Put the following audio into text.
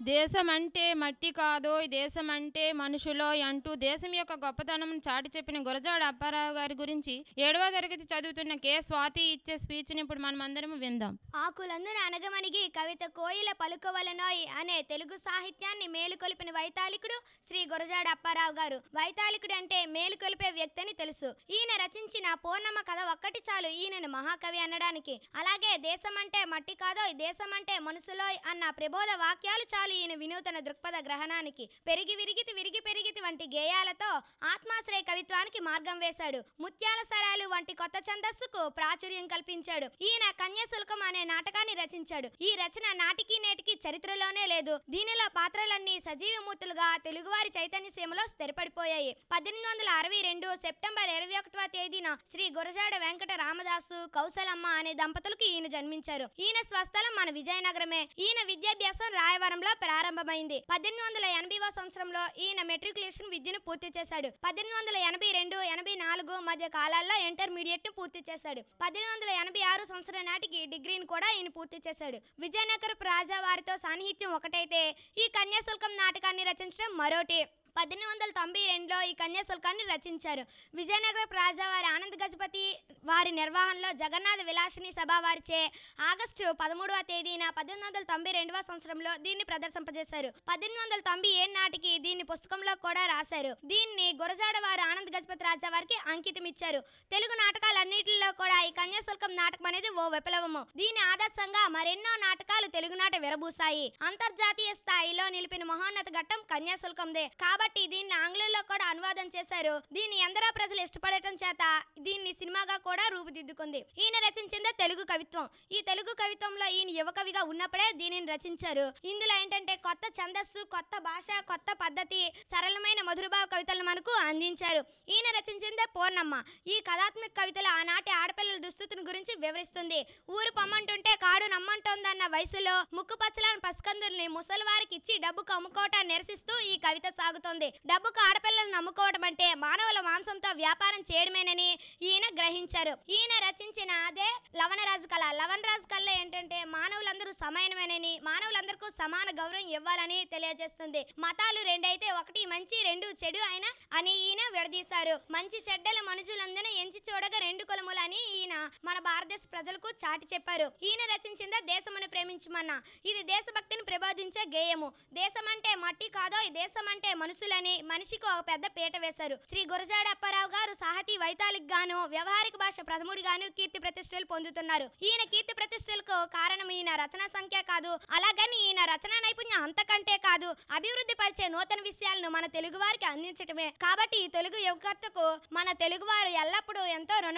దేశం అంటే మట్టి కాదోయ్ దేశం అంటే మనుషులోయ్ అంటూ దేశం యొక్క గొప్పతనం చాటి చెప్పిన గురజాడ అప్పారావు గారి గురించి ఏడవ తరగతి చదువుతున్న కె స్వాతి ఇచ్చే స్పీచ్ని ఇప్పుడు మనం అందరం విందాం ఆకులందున అనగమనిగి కవిత కోయిల పలుకవలనోయ్ అనే తెలుగు సాహిత్యాన్ని మేలుకొలిపిన వైతాళికుడు శ్రీ గురజాడ అప్పారావు గారు వైతాళికుడు అంటే మేలుకొలిపే వ్యక్తి అని తెలుసు ఈయన రచించిన పూర్ణమ్మ కథ ఒక్కటి చాలు ఈయనను మహాకవి అనడానికి అలాగే దేశం అంటే మట్టి కాదోయ్ దేశం అంటే మనసులోయ్ అన్న ప్రబోధ వాక్యాలు చాలు ఈయన వినూతన దృక్పథ గ్రహణానికి పెరిగి విరిగితి విరిగి పెరిగితి వంటి గేయాలతో ఆత్మాశ్రయ కవిత్వానికి మార్గం వేశాడు ముత్యాల సరాలు వంటి కొత్త ఛందస్సుకు ప్రాచుర్యం కల్పించాడు ఈయన కన్యాశుల్కం అనే నాటకాన్ని రచించాడు ఈ రచన నాటికి నేటికి చరిత్రలోనే లేదు దీనిలో పాత్రలన్నీ సజీవమూర్తులుగా తెలుగువారి చైతన్య సీమలో స్థిరపడిపోయాయి పద్దెనిమిది వందల అరవై రెండు సెప్టెంబర్ ఇరవై ఒకటవ తేదీన శ్రీ గురజాడ వెంకట రామదాసు కౌశలమ్మ అనే దంపతులకు ఈయన జన్మించారు ఈయన స్వస్థలం మన విజయనగరమే ఈయన విద్యాభ్యాసం రాయవరంలో ప్రారంభమైంది పద్దెనిమిది వందల ఎనభైవ సంవత్సరంలో ఈయన మెట్రికులేషన్ విద్యను పూర్తి చేశాడు పద్దెనిమిది వందల ఎనభై రెండు ఎనభై నాలుగు మధ్య కాలాల్లో ఇంటర్మీడియట్ ను పూర్తి చేశాడు పద్దెనిమిది వందల ఎనభై ఆరు సంవత్సరం నాటికి డిగ్రీని కూడా ఈయన పూర్తి చేశాడు విజయనగరపు రాజా వారితో సాన్నిహిత్యం ఒకటైతే ఈ కన్యాశుల్కం నాటకాన్ని రచించడం మరోటి పద్దెనిమిది వందల తొంభై రెండులో ఈ కన్యాశుల్కాన్ని రచించారు విజయనగరపు రాజావారి ఆనంద్ గజపతి వారి నిర్వహణలో జగన్నాథ విలాసిని సభ వారిచే ఆగస్టు పదమూడవ తేదీన పద్దెనిమిది వందల తొంభై రెండవ సంవత్సరంలో దీన్ని ప్రదర్శింపజేశారు పద్దెనిమిది వందల తొంభై ఏడు నాటికి దీన్ని పుస్తకంలో కూడా రాశారు దీన్ని గురజాడ వారు ఆనంద్ గజపతి రాజా వారికి అంకితం ఇచ్చారు తెలుగు నాటకాలన్నింటిలో కూడా ఈ కన్యాశుల్కం నాటకం అనేది ఓ విప్లవము దీని ఆదర్శంగా మరెన్నో నాటకాలు తెలుగునాట విరబూసాయి అంతర్జాతీయ స్థాయిలో నిలిపిన మహోన్నత ఘట్టం కన్యాశుల్కందే కాబట్టి దీన్ని ఆంగ్లంలో కూడా అనువాదం చేశారు దీన్ని ఎందరో ప్రజలు ఇష్టపడటం చేత దీన్ని సినిమాగా కూడా రూపుదిద్దుకుంది ఈయన రచించిందే తెలుగు కవిత్వం ఈ తెలుగు కవిత్వంలో ఈయన యువ కవిగా ఉన్నప్పుడే దీనిని రచించారు ఇందులో ఏంటంటే కొత్త ఛందస్సు కొత్త భాష కొత్త పద్ధతి సరళమైన మధురభావ కవితలను మనకు అందించారు ఈయన రచించిందే పూర్ణమ్మ ఈ కథాత్మక కవితలు ఆనాటి ఆడపిల్లల దుస్థితిని గురించి వివరిస్తుంది ఊరు పొమ్మంటుంటే కాడు నమ్మంటోందన్న వయసులో ముక్కు పచ్చలని పసికందుల్ని ముసలివారికి ఇచ్చి డబ్బుకు అమ్ముకోవటాన్ని నిరసిస్తూ ఈ కవిత సాగుతోంది డబ్బుకు ఆడపిల్లలను నమ్ముకోవడం అంటే మానవుల మాంసంతో వ్యాపారం చేయడమేనని ఈయన గ్రహించారు ఈయన రచించిన అదే లవణరాజు కళ లవణరాజు కళ ఏంటంటే మానవులందరూ సమానమేనని మానవులందరికీ సమాన గౌరవం ఇవ్వాలని తెలియజేస్తుంది మతాలు రెండైతే ఒకటి మంచి రెండు చెడు అయినా అని ఈయన విడదీశారు మంచి చెడ్డల మనుషులందరూ ఎంచి చూడగా రెండు కులములు అని ఈయన మన భారతదేశ ప్రజలకు చాటి చెప్పారు ఈయన రచించిందా దేశమును ప్రేమించమన్నా ఇది దేశభక్తిని ప్రబోధించే గేయము దేశం అంటే మట్టి కాదో ఈ దేశం అంటే మనుషులని మనిషికి ఒక పెద్ద పీట వేశారు శ్రీ గురజాడ అప్పారావు గారు సాహితీ వైతాళిక్ గాను వ్యవహారిక భాష ప్రథముడిగాను కీర్తి ప్రతిష్టలు పొందుతున్నారు ఈయన కీర్తి ప్రతిష్టలకు కారణం ఈయన రచనా సంఖ్య కాదు అలాగని ఈయన రచనా నైపుణ్యం అంతకంటే కాదు అభివృద్ధి పరిచే నూతన విషయాలను మన తెలుగు వారికి అందించటమే కాబట్టి ఈ తెలుగు యువకర్తకు మన తెలుగువారు ఎల్లప్పుడూ ఎంతో రుణ